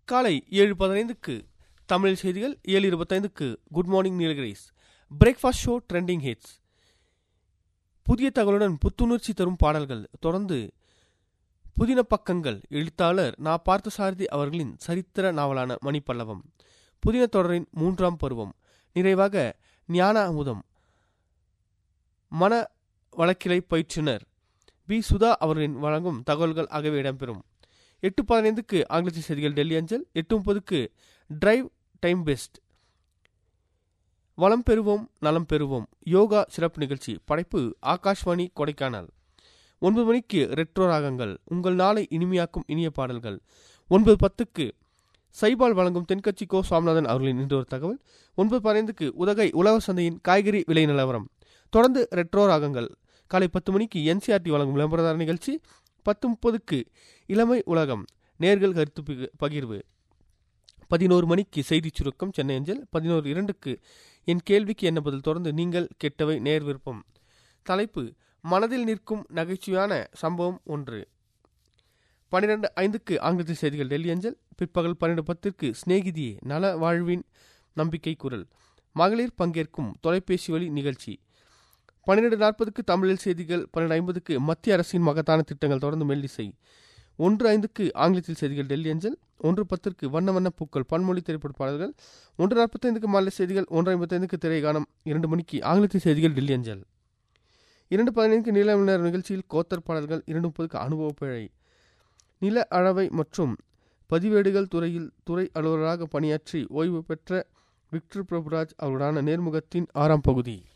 காலை ஏழு பதினைந்துக்கு தமிழ் செய்திகள் ஏழு இருபத்தைந்துக்கு good morning Nilgiris breakfast show trending hits புதிய தகவலுடன் புத்துணர்ச்சி தரும் பாடல்கள் தொடர்ந்து புதின பக்கங்கள் எழுத்தாளர் நா பார்த்தசாரதி அவர்களின் சரித்திர நாவலான மணிப்பல்லவம் புதின தொடரின் மூன்றாம் பருவம் நிறைவாக ஞான அமுதம் மன வழக்கிலை பயிற்றுனர் பி சுதா அவர்களின் வழங்கும் தகவல்கள் ஆகியவை இடம்பெறும் எட்டு பதினைந்துக்கு ஆங்கிலத்தில் செய்திகள் டெல்லி அஞ்சல் எட்டு முப்பதுக்கு டிரைவ் டைம் பெஸ்ட் வளம் பெறுவோம் நலம் பெறுவோம் யோகா சிறப்பு நிகழ்ச்சி படைப்பு ஆகாஷ்வாணி கொடைக்கானல் ஒன்பது மணிக்கு ரெட்ரோ ராகங்கள் உங்கள் நாளை இனிமையாக்கும் இனிய பாடல்கள் ஒன்பது பத்துக்கு சைபால் வழங்கும் தென்கட்சி கோ சுவாமிநாதன் அவர்களின் இன்றொரு தகவல் ஒன்பது பதினைந்துக்கு உதகை உழவர் சந்தையின் காய்கறி விலை நிலவரம் தொடர்ந்து ரெட்ரோ ராகங்கள் காலை பத்து மணிக்கு என்சிஆர்டி வழங்கும் விளம்பரதார நிகழ்ச்சி பத்து முப்பதுக்கு இளமை உலகம் நேர்கள் கருத்து பகிர்- பகிர்வு பதினோரு மணிக்கு செய்திச் சுருக்கம் சென்னை அஞ்சல் பதினோரு இரண்டுக்கு என் கேள்விக்கு என்ன பதில் தொடர்ந்து நீங்கள் கெட்டவை நேர் விருப்பம் தலைப்பு மனதில் நிற்கும் நகைச்சுவையான சம்பவம் ஒன்று பன்னிரண்டு ஐந்துக்கு ஆங்கிலத்தில் செய்திகள் டெல்லி அஞ்சல் பிற்பகல் பன்னிரண்டு பத்திற்கு சிநேகிதியே நல வாழ்வின் நம்பிக்கை குரல் மகளிர் பங்கேற்கும் தொலைபேசி வழி நிகழ்ச்சி பன்னிரண்டு நாற்பதுக்கு தமிழில் செய்திகள் பன்னிரண்டு ஐம்பதுக்கு மத்திய அரசின் மகத்தான திட்டங்கள் தொடர்ந்து மெல்லிசை ஒன்று ஐந்துக்கு ஆங்கிலத்தில் செய்திகள் டெல்லி அஞ்சல் ஒன்று பத்திற்கு வண்ண வண்ண பூக்கள் பன்மொழி திரைப்பட பாடல்கள் ஒன்று நாற்பத்தைந்துக்கு மாநில செய்திகள் ஒன்று ஐம்பத்தைந்துக்கு திரைகானம் இரண்டு மணிக்கு ஆங்கிலத்தில் செய்திகள் டெல்லி அஞ்சல் இரண்டு பதினைந்துக்கு நீலவினர் நிகழ்ச்சியில் கோத்தர் பாடல்கள் இரண்டு முப்பதுக்கு அனுபவ பிழை நில அளவை மற்றும் பதிவேடுகள் துறையில் துறை அலுவலராக பணியாற்றி ஓய்வு பெற்ற விக்டர் பிரபுராஜ் அவருடான நேர்முகத்தின் ஆறாம் பகுதி